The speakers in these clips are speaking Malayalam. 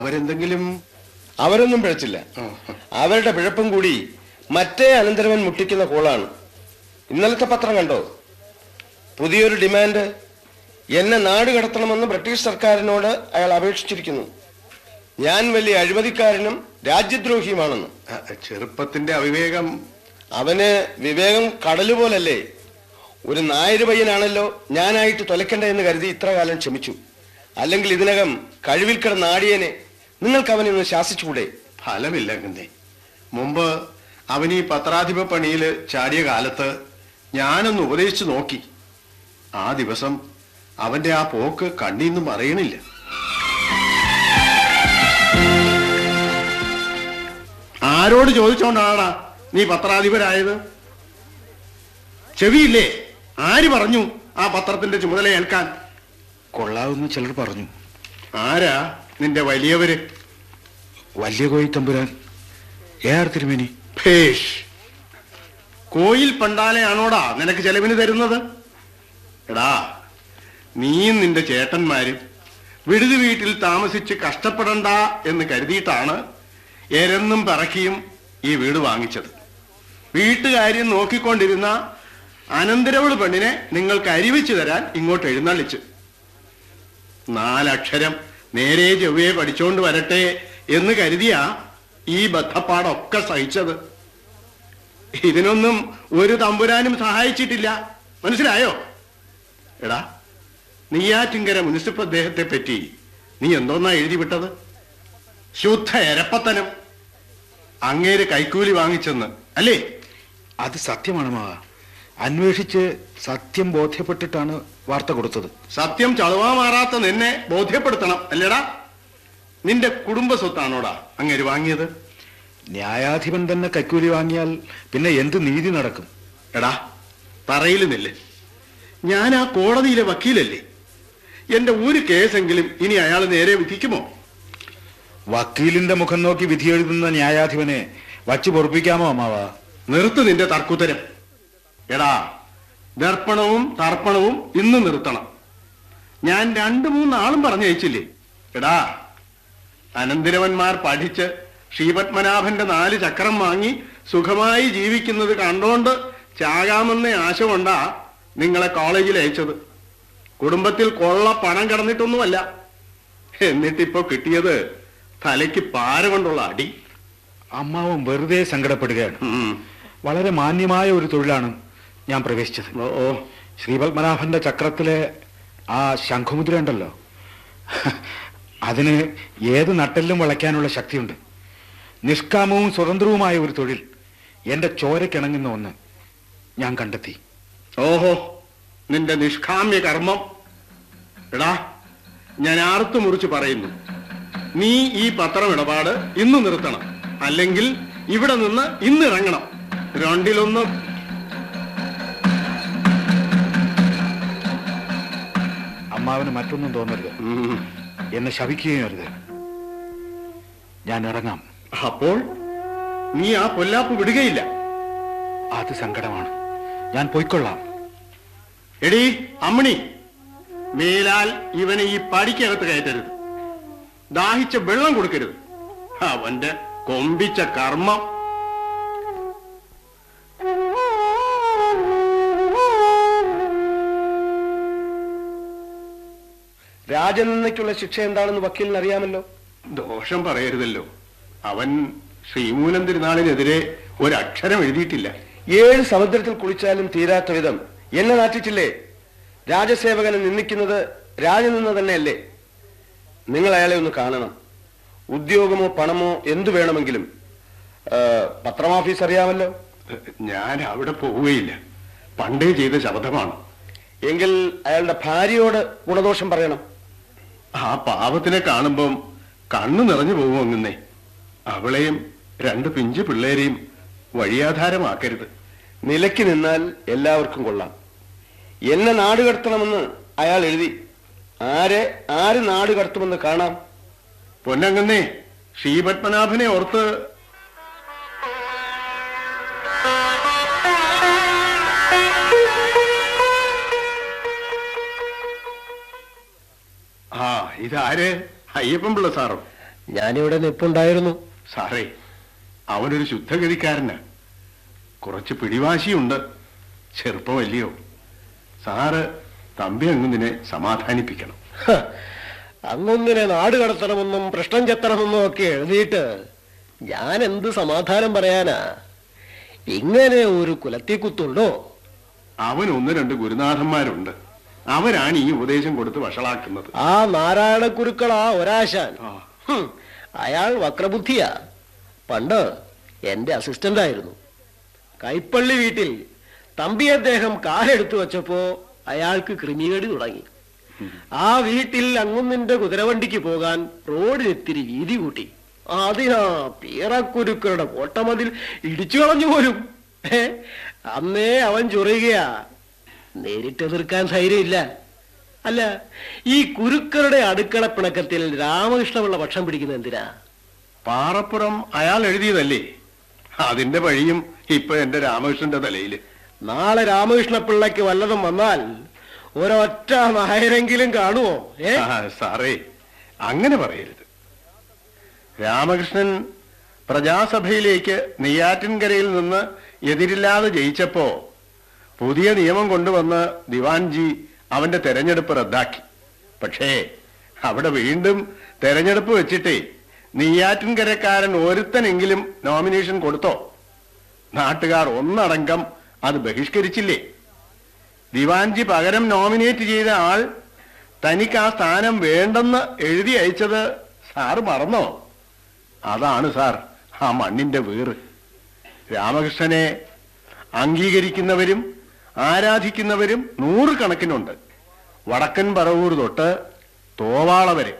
അവരെന്തെങ്കിലും അവരൊന്നും പിഴച്ചില്ല അവരുടെ പിഴപ്പും കൂടി മറ്റേ അനന്തരവൻ മുട്ടിക്കുന്ന കോളാണ് ഇന്നലത്തെ പത്രം കണ്ടോ പുതിയൊരു ഡിമാൻഡ് എന്നെ നാട് കടത്തണമെന്ന് ബ്രിട്ടീഷ് സർക്കാരിനോട് അയാൾ അപേക്ഷിച്ചിരിക്കുന്നു ഞാൻ വലിയ അഴിമതിക്കാരനും രാജ്യദ്രോഹിയുമാണെന്ന് ആ, ചെറുപ്പത്തിന്റെ അവിവേകം അവന് വിവേകം കടല് പോലല്ലേ ഒരു നായര് പയ്യനാണല്ലോ ഞാനായിട്ട് തൊലക്കണ്ട എന്ന് കരുതി ഇത്ര കാലം ക്ഷമിച്ചു അല്ലെങ്കിൽ ഇതിനകം കഴിവിൽ കിടന്ന ആടിയനെ നിങ്ങൾക്ക് അവനെ ഒന്ന് ശാസിച്ചുകൂടെ ഫലമില്ല ഗന്ധി മുമ്പ് അവൻ ഈ പത്രാധിപ പണിയിൽ ചാടിയ കാലത്ത് ഞാനൊന്ന് ഉപദേശിച്ചു നോക്കി ആ ദിവസം അവന്റെ ആ പോക്ക് കണ്ണീന്നും അറിയണില്ല ആരോട് ചോദിച്ചോണ്ടാടാ നീ പത്രാധിപരായത് ചെവിയില്ലേ ആര് പറഞ്ഞു ആ പത്രത്തിന്റെ ചുമതല ഏൽക്കാൻ കൊള്ളാവുന്ന ചിലർ പറഞ്ഞു ആരാ നിന്റെ വലിയവര് വലിയ കോയി തമ്പുരാൻ ഏ ആർ തിരുമേനി ഭേഷ് കോയിൽ പണ്ടാലയാണോടാ നിനക്ക് ചെലവിന് തരുന്നത് എടാ നീയും നിന്റെ ചേട്ടന്മാരും വിടുതി വീട്ടിൽ താമസിച്ച് കഷ്ടപ്പെടണ്ട എന്ന് കരുതിയിട്ടാണ് എരന്നും പറക്കിയും ഈ വീട് വാങ്ങിച്ചത് വീട്ടുകാര്യം നോക്കിക്കൊണ്ടിരുന്ന അനന്തരവള് പെണ്ണിനെ നിങ്ങൾക്ക് അരിവെച്ചു തരാൻ ഇങ്ങോട്ട് എഴുന്നള്ളിച്ചു നാലക്ഷരം നേരെ ചൊവ്വയെ പഠിച്ചോണ്ട് വരട്ടെ എന്ന് കരുതിയാ ഈ ബദ്ധപ്പാടൊക്കെ സഹിച്ചത് ഇതിനൊന്നും ഒരു തമ്പുരാനും സഹായിച്ചിട്ടില്ല മനസ്സിലായോ എടാ നെയ്യാറ്റിങ്കര മുനിസിപ്പൽ അദ്ദേഹത്തെ പറ്റി നീ എന്തോന്നാ എഴുതി വിട്ടത് ശുദ്ധ എരപ്പത്തനം അങ്ങേര് കൈക്കൂലി വാങ്ങിച്ചെന്ന് അല്ലേ അത് സത്യമാണ് മാവ അന്വേഷിച്ച് സത്യം ബോധ്യപ്പെട്ടിട്ടാണ് വാർത്ത കൊടുത്തത് സത്യം ചളവാ മാറാത്ത നിന്നെ ബോധ്യപ്പെടുത്തണം അല്ലേടാ നിന്റെ കുടുംബ സ്വത്താണോടാ അങ്ങേര് വാങ്ങിയത് ന്യായാധിപൻ തന്നെ കൈക്കൂലി വാങ്ങിയാൽ പിന്നെ എന്ത് നീതി നടക്കും എടാ തറയിൽ നില്ല് ഞാൻ ആ കോടതിയിലെ വക്കീലല്ലേ എന്റെ ഒരു കേസെങ്കിലും ഇനി അയാൾ നേരെ വിധിക്കുമോ വക്കീലിന്റെ മുഖം നോക്കി വിധി എഴുതുന്ന ന്യായാധിപനെ വച്ചു പൊറപ്പിക്കാമോ അമ്മാവ നിർത്ത് നിന്റെ തർക്കുത്തരം എടാ ദർപ്പണവും തർപ്പണവും ഇന്ന് നിർത്തണം ഞാൻ രണ്ടു മൂന്നാളും പറഞ്ഞയച്ചില്ലേ എടാ അനന്തിരവന്മാർ പഠിച്ച് ശ്രീപത്മനാഭന്റെ നാല് ചക്രം വാങ്ങി സുഖമായി ജീവിക്കുന്നത് കണ്ടോണ്ട് ചാകാമെന്ന ആശ കൊണ്ടാ നിങ്ങളെ കോളേജിൽ അയച്ചത് കുടുംബത്തിൽ കൊള്ള പണം കടന്നിട്ടൊന്നുമല്ല എന്നിട്ടിപ്പോ കിട്ടിയത് തലയ്ക്ക് പാര കൊണ്ടുള്ള അടി അമ്മാവൻ വെറുതെ സങ്കടപ്പെടുകയാണ് ഉം. വളരെ മാന്യമായ ഒരു തൊഴിലാണ് ഞാൻ പ്രവേശിച്ചത് ഓ ഓ ശ്രീപത്മനാഭന്റെ ചക്രത്തിലെ ആ ശംഖുമുദ്ര ഉണ്ടല്ലോ അതിന് ഏത് നട്ടെല്ലും വളയ്ക്കാനുള്ള ശക്തിയുണ്ട് നിഷ്കാമവും സ്വതന്ത്രവുമായ ഒരു തൊഴിൽ എന്റെ ചോരക്കിണങ്ങുന്ന ഒന്ന് ഞാൻ കണ്ടെത്തി ഓഹോ നിന്റെ നിഷ്കാമ്യ കർമ്മം എടാ ഞാൻ ആർത്തു മുറിച്ച് പറയുന്നു നീ ഈ പത്രം ഇടപാട് ഇന്ന് നിർത്തണം അല്ലെങ്കിൽ ഇവിടെ നിന്ന് ഇന്ന് ഇറങ്ങണം രണ്ടിലൊന്നും അമ്മാവന് മറ്റൊന്നും തോന്നരുത് ഉം. എന്നെ ശപിക്കുകയും അരുത് ഞാൻ ഇറങ്ങാം അപ്പോൾ നീ ആ പൊല്ലാപ്പ് വിടുകയില്ല അത് സങ്കടമാണ് ഞാൻ പൊയ്ക്കൊള്ളാം എടീ അമ്മണി മേലാൽ ഇവനെ ഈ പടിക്കകത്ത് കയറ്റരുത് ദാഹിച്ച വെള്ളം കൊടുക്കരുത് അവന്റെ കൊമ്പിച്ച കർമ്മം രാജനിന്ദയ്ക്കുള്ള ശിക്ഷ എന്താണെന്ന് വക്കീലിന് അറിയാമല്ലോ ദോഷം പറയരുതല്ലോ അവൻ ശ്രീമൂലം തിരുനാളിനെതിരെ ഒരക്ഷരം എഴുതിയിട്ടില്ല ഏഴ് സമുദ്രത്തിൽ കുളിച്ചാലും തീരാത്ത വിധം എന്നെ നാറ്റിച്ചില്ലേ രാജസേവകനെ നിന്ദിക്കുന്നത് രാജനിന്ദ തന്നെയല്ലേ നിങ്ങൾ അയാളെ ഒന്ന് കാണണം ഉദ്യോഗമോ പണമോ എന്തു വേണമെങ്കിലും ആ, പത്രമാഫീസ് അറിയാമല്ലോ ഞാൻ അവിടെ പോവുകയില്ല പണ്ടേ ചെയ്ത ശബ്ദമാണ് എങ്കിൽ അയാളുടെ ഭാര്യയോട് ഗുണദോഷം പറയണം ആ പാവത്തിനെ കാണുമ്പം കണ്ണു നിറഞ്ഞു പോകും അങ്ങുന്നേ അവളെയും രണ്ട് പിഞ്ചു പിള്ളേരെയും വഴിയാധാരമാക്കരുത് നിലയ്ക്ക് നിന്നാൽ എല്ലാവർക്കും കൊള്ളാം എന്നെ നാട് കടത്തണമെന്ന് അയാൾ എഴുതി ആരെ ആര് നാട് കടത്തുമെന്ന് കാണാം പൊന്നങ്ങന്നേ ശ്രീപത്മനാഭനെ ഓർത്ത് ആ ഇതാര് അയ്യപ്പൻ പിള്ള സാറോ ഞാനിവിടെ നിപ്പുണ്ടായിരുന്നു സാറേ അവനൊരു ശുദ്ധഗതിക്കാരന് കുറച്ച് പിടിവാശിയുണ്ട് ചെറുപ്പമല്ലയോ സാറ് തമ്പി അങ്ങുന്നിനെ സമാധാനിപ്പിക്കണം ഹ, അങ്ങൊന്നിനെ നാട് കടത്തണമെന്നും പ്രശ്നം ചെത്തണമെന്നും ഒക്കെ എഴുതിയിട്ട് ഞാൻ എന്ത് സമാധാനം പറയാനാ ഇങ്ങനെ ഒരു കുലത്തിക്കുത്തുണ്ടോ അവൻ ഒന്ന് രണ്ട് ഗുരുനാഥന്മാരുണ്ട് അവരാണ് ഈ ഉപദേശം കൊടുത്ത് വഷളാക്കുന്നത് ആ നാരായണ കുരുക്കളാ ഒരാശാൻ ആ. ഹും, അയാൾ വക്രബുദ്ധിയാ പണ്ട് എന്റെ അസിസ്റ്റന്റ് ആയിരുന്നു കൈപ്പള്ളി വീട്ടിൽ തമ്പി അദ്ദേഹം കാലെടുത്തു വച്ചപ്പോ അയാൾക്ക് ക്രിമികേടി തുടങ്ങി ആ വീട്ടിൽ അങ്ങുന്നിന്റെ കുതിരവണ്ടിക്ക് പോകാൻ റോഡിനെത്തിരി വീതി കൂട്ടി അതിനാ പീറക്കുരുക്കളുടെ കോട്ടമതിൽ ഇടിച്ചു കളഞ്ഞു പോലും ഏ? അന്നേ അവൻ ചൊറിയുകയാ നേരിട്ട് എതിർക്കാൻ ധൈര്യമില്ല അല്ല ഈ കുരുക്കളുടെ അടുക്കള പിണക്കത്തിൽ രാമകൃഷ്ണപിള്ള പക്ഷം പിടിക്കുന്നത് എന്തിനാ പാറപ്പുറം അയാൾ എഴുതിയതല്ലേ അതിന്റെ വഴിയും ഇപ്പൊ എന്റെ രാമകൃഷ്ണന്റെ തലയില് നാളെ രാമകൃഷ്ണപിള്ളയ്ക്ക് വല്ലതും വന്നാൽ ഒരൊറ്റ നായരെങ്കിലും കാണുമോ ഏ ആ, സാറേ അങ്ങനെ പറയരുത് രാമകൃഷ്ണൻ പ്രജാസഭയിലേക്ക് നെയ്യാറ്റിൻകരയിൽ നിന്ന് എതിരില്ലാതെ ജയിച്ചപ്പോ പുതിയ നിയമം കൊണ്ടുവന്ന് ദിവാൻജി അവന്റെ തെരഞ്ഞെടുപ്പ് റദ്ദാക്കി പക്ഷേ അവിടെ വീണ്ടും തെരഞ്ഞെടുപ്പ് വെച്ചിട്ടേ നെയ്യാറ്റിൻകരക്കാരൻ ഒരുത്തനെങ്കിലും നോമിനേഷൻ കൊടുത്തോ നാട്ടുകാർ ഒന്നടങ്കം അത് ബഹിഷ്കരിച്ചില്ലേ ദിവാൻജി പകരം നോമിനേറ്റ് ചെയ്ത ആൾ തനിക്ക് ആ സ്ഥാനം വേണ്ടെന്ന് എഴുതി അയച്ചത് സാറ് മറന്നോ അതാണ് സാർ ആ മണ്ണിന്റെ വീറ് രാമകൃഷ്ണനെ അംഗീകരിക്കുന്നവരും ആരാധിക്കുന്നവരും നൂറുകണക്കിനുണ്ട് വടക്കൻ പറവൂർ തൊട്ട് തോവാള വരെ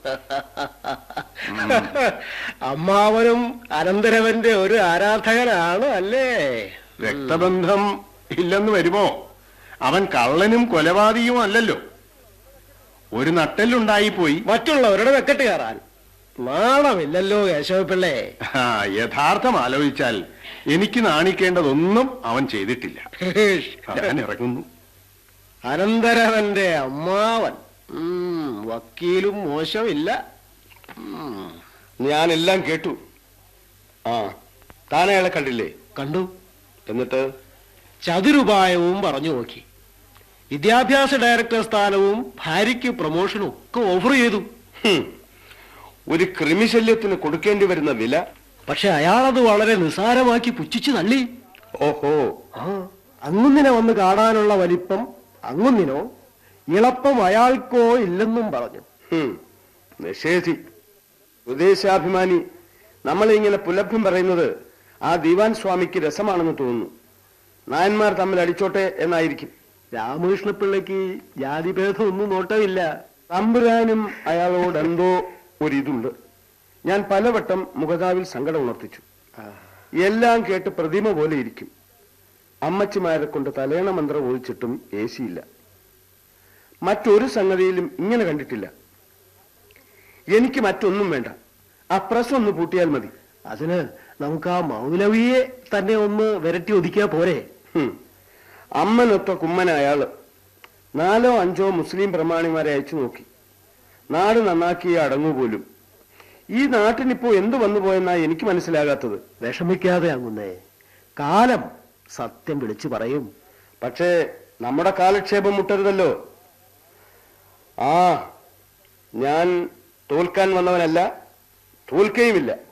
അമ്മാവനും അനന്തരവന്റെ ഒരു ആരാധകനാണ് അല്ലേ രക്തബന്ധം ഇല്ലെന്ന് വരുമോ അവൻ കള്ളനും കൊലപാതകയും അല്ലല്ലോ ഒരു നട്ടെല്ലുണ്ടായി പോയി മറ്റുള്ളവരുടെ വെക്കട്ട് കയറാൻ നാണമില്ലല്ലോ കേശവപിള്ളേ ആ, യഥാർത്ഥം ആലോചിച്ചാൽ എനിക്ക് നാണിക്കേണ്ടതൊന്നും അവൻ ചെയ്തിട്ടില്ല ഞാൻ ഇറങ്ങുന്നു അനന്തരവന്റെ അമ്മാവൻ ഉം, വക്കീലും മോശമില്ല ഉം, ഞാനെല്ലാം കേട്ടു ആ താൻ അയാളെ കണ്ടില്ലേ കണ്ടു എന്നിട്ട് ചതുരുപായവും പറഞ്ഞു നോക്കി വിദ്യാഭ്യാസ ഡയറക്ടർ സ്ഥാനവും ഭാര്യയ്ക്ക് പ്രൊമോഷനും ഒക്കെ ഓഫർ ചെയ്തു ഹും, ഒരു ക്രിമിശല്യത്തിന് കൊടുക്കേണ്ടി വരുന്ന വില പക്ഷെ അയാളത് വളരെ നിസ്സാരമാക്കി പുച്ഛിച്ചു തള്ളി ഓഹോ ആ അങ്ങുന്നിനെ വന്ന് കാണാനുള്ള വലിപ്പം അങ്ങുന്നിനോ ഇളപ്പം അയാൾക്കോ ഇല്ലെന്നും പറഞ്ഞു ഹും, നിഷേധി സ്വദേശാഭിമാനി നമ്മളെ ഇങ്ങനെ പുലഭ്യം പറയുന്നത് ആ ദിവാൻ സ്വാമിക്ക് രസമാണെന്ന് തോന്നുന്നു നായന്മാർ തമ്മിൽ അടിച്ചോട്ടെ എന്നായിരിക്കും രാമകൃഷ്ണപിള്ളയ്ക്ക് ജാതിഭേദം ഒന്നും നോട്ടമില്ല തമ്പുരാനും അയാളോട് എന്തോ ഒരിതുണ്ട് ഞാൻ പലവട്ടം മുഖതാവിൽ സങ്കടം ഉണർത്തിച്ചു എല്ലാം കേട്ട് പ്രതിമ പോലെ ഇരിക്കും അമ്മച്ചിമാരെ കൊണ്ട് തലേണ മന്ത്രം ഒഴിച്ചിട്ടും ഏശിയില്ല മറ്റൊരു സംഗതിയിലും ഇങ്ങനെ കണ്ടിട്ടില്ല എനിക്ക് മറ്റൊന്നും വേണ്ട ആ പ്രസ് ഒന്ന് പൂട്ടിയാൽ മതി അതിന് നമുക്ക് ആ മൗലവിയെ തന്നെ ഒന്ന് വിരട്ടി ഒതുക്കിയാ പോരെ ഹും. അമ്മനൊത്ത കുമ്മന അയാള് നാലോ അഞ്ചോ മുസ്ലിം പ്രമാണിമാരെ അയച്ചു നോക്കി നാട് നന്നാക്കിയേ അടങ്ങൂ പോലും ഈ നാട്ടിനിപ്പോ എന്ത് വന്നു പോയെന്നാ എനിക്ക് മനസ്സിലാകാത്തത് വിഷമിക്കാതെ അങ്ങുന്നേ കാലം സത്യം വിളിച്ചു പറയും പക്ഷേ നമ്മുടെ കാലക്ഷേപം മുട്ടരുതല്ലോ ആ ഞാൻ തോൽക്കാൻ വന്നവനല്ല തോൽക്കുകയുമില്ല